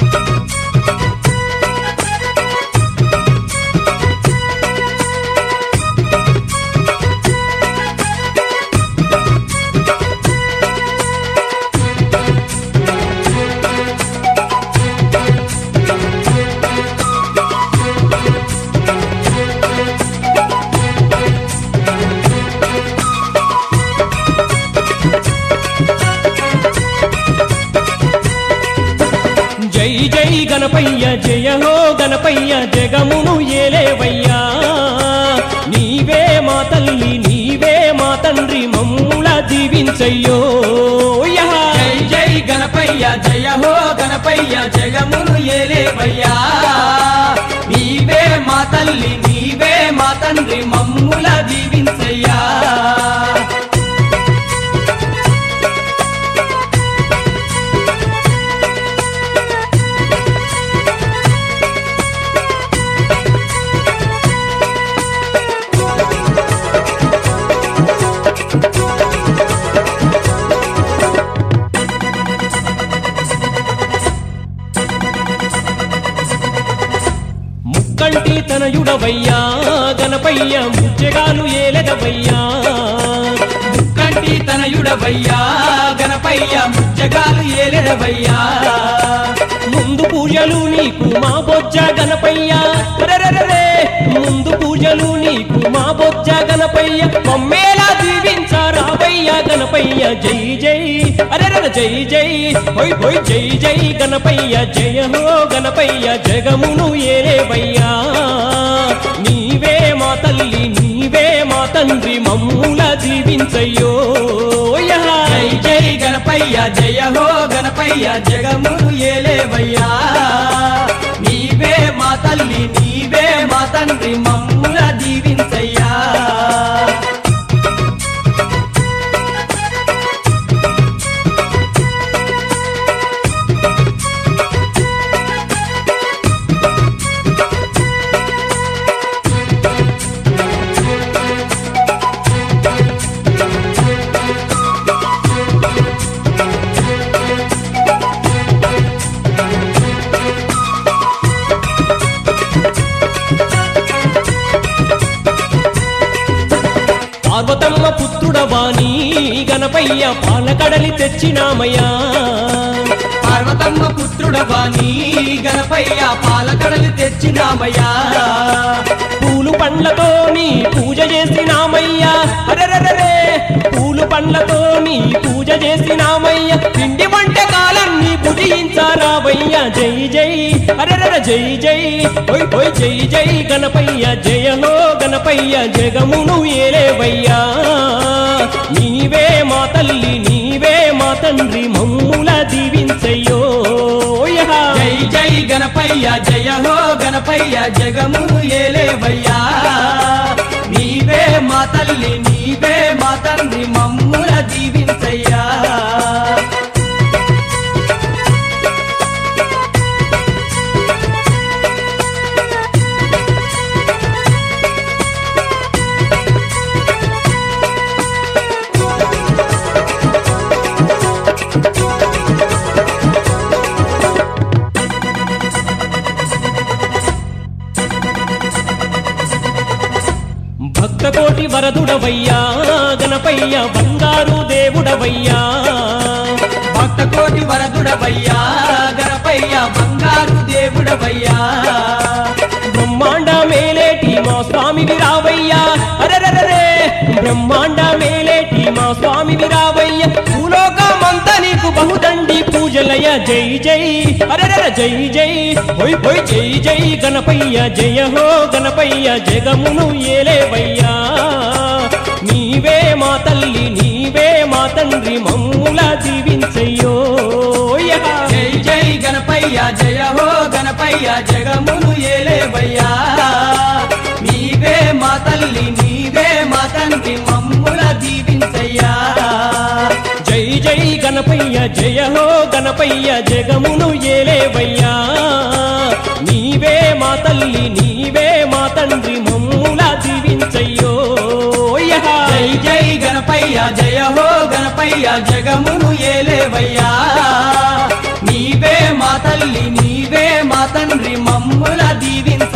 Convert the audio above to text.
జై జై గణపయ్య జయ హో గణపయ్య జగమును ఏలేవయ్యా నీవే మా తల్లి నీవే మా తండ్రి మమ్ముల దీవించయ్యో యహ. జై జై గణపయ్య జయ హో గణపయ్య జగమును ఏలేవయ్యా నీవే మా తల్లి నీవే మా తండ్రి మమ్ముల దీవించయ్యా ముక్కంటి తనయుడవయ్యా గణపయ్య ముచ్చగాలు ఏలెదవయ్యా కంటి తనయుడవయ్యా గణపయ్య ముచ్చగాలు ఏలెడవయ్యా ముందు పూజలు నీకు మా బొజ్జ గణపయ్య అరెరెరెరె. ముందు పూజలు నీకు మా బొజ్జ గణపయ్య మమ్మేలా దీవించారావయ్య గణపయ్య జై జై అరెరెర జై జై హొయ్ హొయ్ జై జై గణపయ్య జయ హో గణపయ్య జగమును ఏలేవయ్యా నీవే మా తల్లి నీవే మా తండ్రి మమ్ముల దీవించయ్యో యహ. జై జై గణపయ్య జయ హో గణపయ్య జగమును ఏలేవయ్యా నీవే మా తల్లి నీవే మా తండ్రి మమ్ముల దీవించయ్యా పార్వతమ్మ పుత్రుడవాణి గణపయ్య పాలకడలి తెచ్చినామయ్యా పార్వతమ్మ పుత్రుడవాణి గణపయ్య పాలకడలు తెచ్చినామయ్యా పూలు పండ్లతో నీ పూజ చేసినామయ్యా అరెరెరెరే పూలు పండ్లతో నీ పూజ చేసినామయ్య పిండి వంటకాలన్నీ భుజించారావయ్యా జై జై అరెరెర జై జై ఓయ్ ఓయ్ జై జై గణపయ్య జయలో గణపయ్య జగమును ఏలేవయ్యా నీవే మా తల్లి నీవే మా తండ్రి మమ్ముల దీవించయ్యో యహ. జై జై గణపయ్య జయ హో గణపయ్య జగమును ఏలేవయ్యా నీవే మా తల్లి నీవే మా తండ్రి మమ్ముల దీవించయ్యా భక్త కోటి వరదుడవయ్యా గణపయ్య బంగారు దేవుడవయ్యా భక్త కోటి వరదుడవయ్యా గణపయ్య బంగారు దేవుడవయ్యా బ్రహ్మాండ మేలేటి మా స్వామి విరావయ్యా అరెరెరెరే బ్రహ్మాండ మేలేటి మా స్వామి విరావయ్య భూలోకమంతా నీకు బహుదండి పూజలయ జై జై అరెరెర జై జై హొయ్ హొయ్ జై జై గణపయ్య జయ హో గణపయ్య జగమును ఏలేవయ్యా నీవే మా తల్లి నీవే మా తండ్రి మమ్ముల దీవించయ్యో యహ. జై జై గణపయ్య జయ హో గణపయ్య జగమును ఏలేవయ్యా నీవే మా తల్లి నీవే మా తండ్రి మమ్ముల దీవించయ్యా జై జై గణపయ్య జయ హో గణపయ్య జగమును ఏలేవయ్యా నీవే మా తల్లి నీవే మా తండ్రి మమ్ముల దీవించయ్యో యహ. జై జై గణపయ్య జయ హో గణపయ్య జగమును ఏలేవయ్యా నీవే మా మా తల్లి నీవే మా తండ్రి మమ్ముల దీవించ